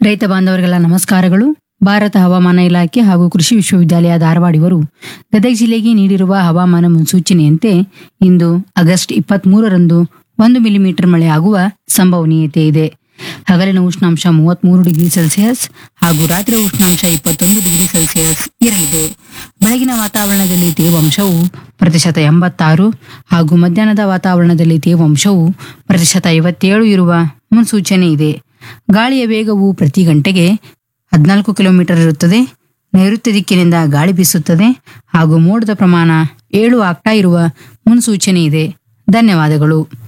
ರೈತ ಬಾಂಧವರಿಗೆಲ್ಲ ನಮಸ್ಕಾರಗಳು ಭಾರತ ಹವಾಮಾನ ಇಲಾಖೆ ಹಾಗೂ ಕೃಷಿ ವಿಶ್ವವಿದ್ಯಾಲಯ ಧಾರವಾಡ ಇವರು ಗದಗ ಜಿಲ್ಲೆಗೆ ನೀಡಿರುವ ಹವಾಮಾನ ಮುನ್ಸೂಚನೆಯಂತೆ ಇಂದು ಆಗಸ್ಟ್ ಇಪ್ಪತ್ತ್ ಮೂರರಂದು ಒಂದು ಮಿಲಿಮೀಟರ್ ಮಳೆ ಆಗುವ ಸಂಭವನೀಯತೆ ಇದೆ ಹಗಲಿನ ಉಷ್ಣಾಂಶ ಮೂವತ್ಮೂರು ಡಿಗ್ರಿ ಸೆಲ್ಸಿಯಸ್ ಹಾಗೂ ರಾತ್ರಿ ಉಷ್ಣಾಂಶ ಇಪ್ಪತ್ತೊಂದು ಡಿಗ್ರಿ ಸೆಲ್ಸಿಯಸ್ ಇರಲಿದೆ ಬೆಳಗಿನ ವಾತಾವರಣದಲ್ಲಿ ತೇವಾಂಶವು ಪ್ರತಿಶತ ಎಂಬತ್ತಾರು ಹಾಗೂ ಮಧ್ಯಾಹ್ನದ ವಾತಾವರಣದಲ್ಲಿ ತೇವಾಂಶವು ಪ್ರತಿಶತ ಐವತ್ತೇಳು ಇರುವ ಮುನ್ಸೂಚನೆ ಇದೆ ಗಾಳಿಯ ವೇಗವು ಪ್ರತಿ ಗಂಟೆಗೆ ಹದಿನಾಲ್ಕು ಕಿಲೋಮೀಟರ್ ಇರುತ್ತದೆ ನೈಋತ್ಯ ದಿಕ್ಕಿನಿಂದ ಗಾಳಿ ಬೀಸುತ್ತದೆ ಹಾಗೂ ಮೋಡದ ಪ್ರಮಾಣ ಏಳು ಆಗ್ತಾ ಇರುವ ಮುನ್ಸೂಚನೆ ಇದೆ ಧನ್ಯವಾದಗಳು